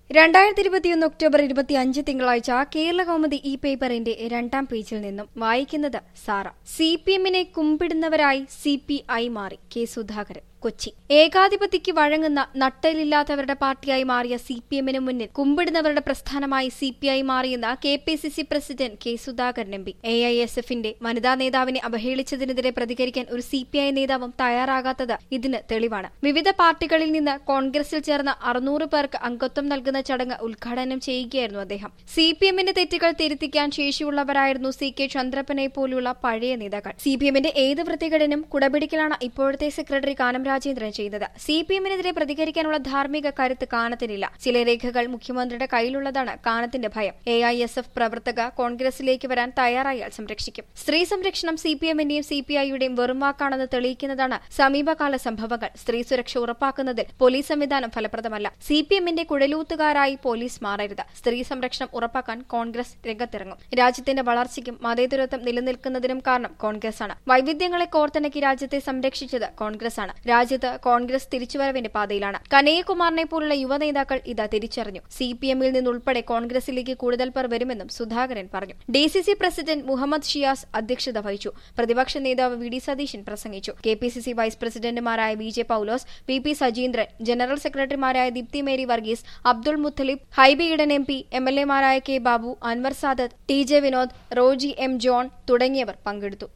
രണ്ടായിരത്തി ഇരുപത്തിയൊന്ന് ഒക്ടോബർ ഇരുപത്തി അഞ്ച് തിങ്കളാഴ്ച കേരള കൗമുദി ഈ പേപ്പറിന്റെ രണ്ടാം പേജിൽ നിന്നും വായിക്കുന്നത് സാറ സി പി എമ്മിനെ കുമ്പിടുന്നവരായി സി പി ഐ മാറി കെ സുധാകരൻ കൊച്ചി ഏകാധിപത്യക്ക് വഴങ്ങുന്ന നട്ടലില്ലാത്തവരുടെ പാർട്ടിയായി മാറിയ സി പി എമ്മിന് മുന്നിൽ കുമ്പിടുന്നവരുടെ പ്രസ്ഥാനമായി സി പി ഐ മാറിയെന്ന് K P C C president K Sudhakaran M P A I S എഫിന്റെ വനിതാ നേതാവിനെ അവഹേളിച്ചതിനെതിരെ പ്രതികരിക്കാൻ ഒരു സി പി ഐ നേതാവും തയ്യാറാകാത്തത് ഇതിന് തെളിവാണ് വിവിധ പാർട്ടികളിൽ നിന്ന് കോൺഗ്രസിൽ ചേർന്ന അറുന്നൂറ് പേർക്ക് അംഗത്വം നൽകുന്ന ചടങ്ങ് ഉദ്ഘാടനം ചെയ്യുകയായിരുന്നു അദ്ദേഹം സി പി എമ്മിന്റെ തെറ്റുകൾ തിരുത്തിക്കാൻ ശേഷിയുള്ളവരായിരുന്നു സി കെ ചന്ദ്രപ്പനെ പോലുള്ള പഴയ നേതാക്കൾ സി പി എമ്മിന്റെ ഏത് വൃത്തികേടിനും കുടപിടിക്കലാണ് ഇപ്പോഴത്തെ സെക്രട്ടറി കാനം രാജേന്ദ്രൻ ചെയ്തത് സി പി എമ്മിനെതിരെ പ്രതികരിക്കാനുള്ള ധാർമ്മിക കരുത്ത് കാനത്തിനില്ല ചില രേഖകൾ മുഖ്യമന്ത്രിയുടെ കയ്യിലുള്ളതാണ് കാനത്തിന്റെ ഭയം എ ഐ എസ് എഫ് പ്രവർത്തക കോൺഗ്രസിലേക്ക് വരാൻ തയ്യാറായാൽ സംരക്ഷിക്കും സ്ത്രീ സംരക്ഷണം സി പി എമ്മിന്റെയും സി പി ഐയുടെയും വെറും വാക്കാണെന്ന് തെളിയിക്കുന്നതാണ് സമീപകാല സംഭവങ്ങൾ സ്ത്രീ സുരക്ഷ ഉറപ്പാക്കുന്നതിൽ പോലീസ് സംവിധാനം ഫലപ്രദമല്ല സി പി എമ്മിന്റെ കുഴലൂത്തുകാരായി പോലീസ് മാറരുത് സ്ത്രീ സംരക്ഷണം ഉറപ്പാക്കാൻ കോൺഗ്രസ് രംഗത്തിറങ്ങും രാജ്യത്തിന്റെ വളർച്ചയ്ക്കും മതേതരത്വം നിലനിൽക്കുന്നതിനും കാരണം കോൺഗ്രസാണ് വൈവിധ്യങ്ങളെ കോർത്തിണക്കി രാജ്യത്തെ സംരക്ഷിച്ചത് കോൺഗ്രസാണ് രാജ്യത്ത് കോൺഗ്രസ് തിരിച്ചുവരവിന്റെ പാതയിലാണ് കനയ്യകുമാറിനെ പോലുള്ള യുവ നേതാക്കൾ ഇത് തിരിച്ചറിഞ്ഞു സി പി എമ്മിൽ നിന്നുൾപ്പെടെ കോൺഗ്രസിലേക്ക് കൂടുതൽ പേർ വരുമെന്നും സുധാകരൻ പറഞ്ഞു D C C president Muhammad Shiyas അധ്യക്ഷത വഹിച്ചു പ്രതിപക്ഷ നേതാവ് വി ഡി സതീശൻ പ്രസംഗിച്ചു K P C C vice പ്രസിഡന്റുമാരായ V J Paulose P P Sajeendran general സെക്രട്ടറിമാരായ Deepthi Mary Varghese Abdul Muthalib Hibi Eden M P M L എമാരായ K Babu Anwar Sadath T J Vinod Roji M John തുടങ്ങിയവർ പങ്കെടുത്തു